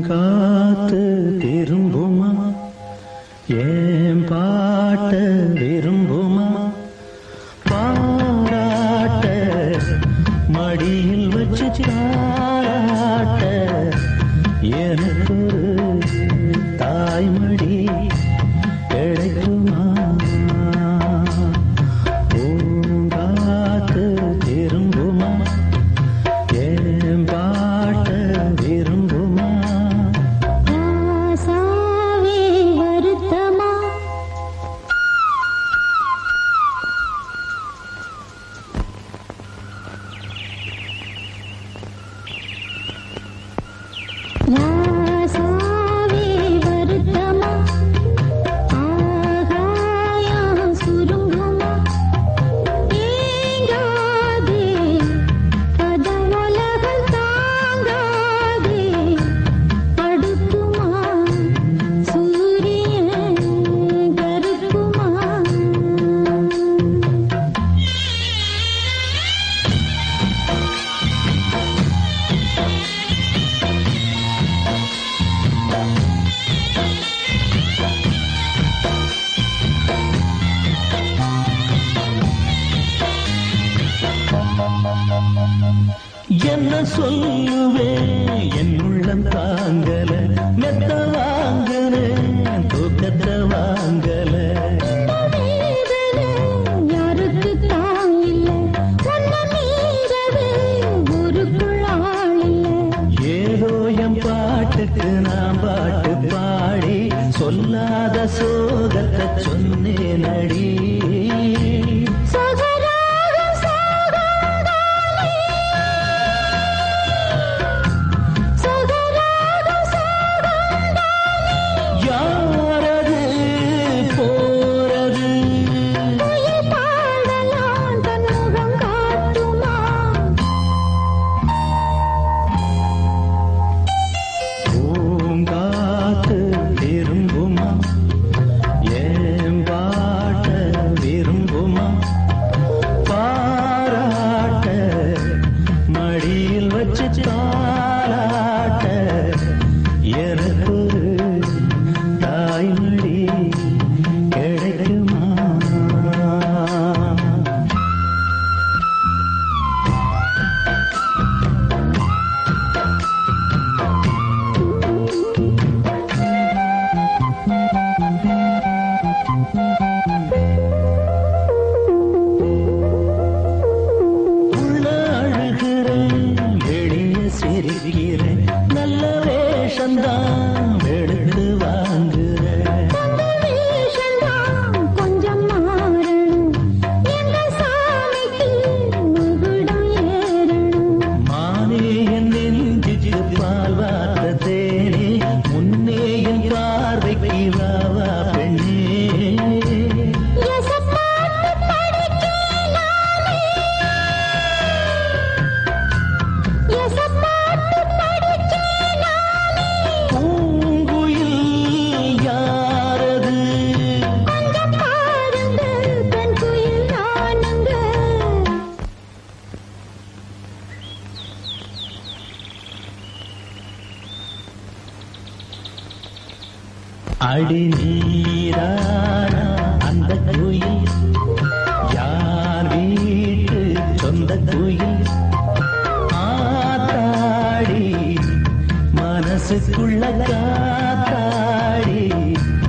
பூங்காத்து திரும்புமா ஏன் பாட்ட விரும்புமா பாராட்ட மடியில் வச்சு தாராட்ட எனக்கு ஒரு தாய்மடி கிடைக்குமா பூங்காத்து திரும்புமா ஏன் பாட்ட விரும்புமா ராசாவே வருத்தமா ராசாவே வருத்தமா ஆகாயம் சுருங்குமா ஏங்காதே பதம் உலகம் தாங்காதே படுக்குமா சூரியன் கருக்குமா என்ன சொல்லுவேன் என் உள்ளம் தாங்கல மெத்த வாங்கல தூக்கத்தை வாங்கல வேதனை யாருக்கு தாங்கில்ல உன்னை மீறவே ஊருக்குள் ஆளில்ல ஏதோ என் பாட்டுக்கு நான் பாட்டு பாடி சொல்லாத சோகத்தை சொன்னேன் அடி சகராகம் சகந்தானே சகராகம் சகந்தானே யாரது போறது உயிர் பாடலாம் தன் முகம் காட்டுமா பூங்காத்து திரும்புமா ஏன் பாட்ட விரும்புமா பாராட்ட மடியில் வச்சு தாராட்ட எனக்கு ஒரு தாய்மடி கிடைக்குமா உள்ள அழுகிறேன் வெளிய சிரிக்கிறேன் நல்ல வேஷந்தான் எடுத்து வாங்குறேன் வேஷந்தான் கொஞ்சம் மாறணும் எங்க சாமிக்கு முகுடம் ஏறணும் மானே என் நெஞ்சுக்கு பால் வார்த்த தேனே முன்னே என் பார்வைக்கு வாவா பெண்ணே எசப்பாட்டு படிக்கலாமே எசப்பாட்டு படிக்கலாமே பூங்குயில் யாரது கொஞ்சம் பாருங்க பெண் குயில் நானுங்க அடி நீரான அந்த குயில் யார் வீட்டு சொந்த குயில் ஆத்தாடி மனசுக்குள்ள காத்தாடி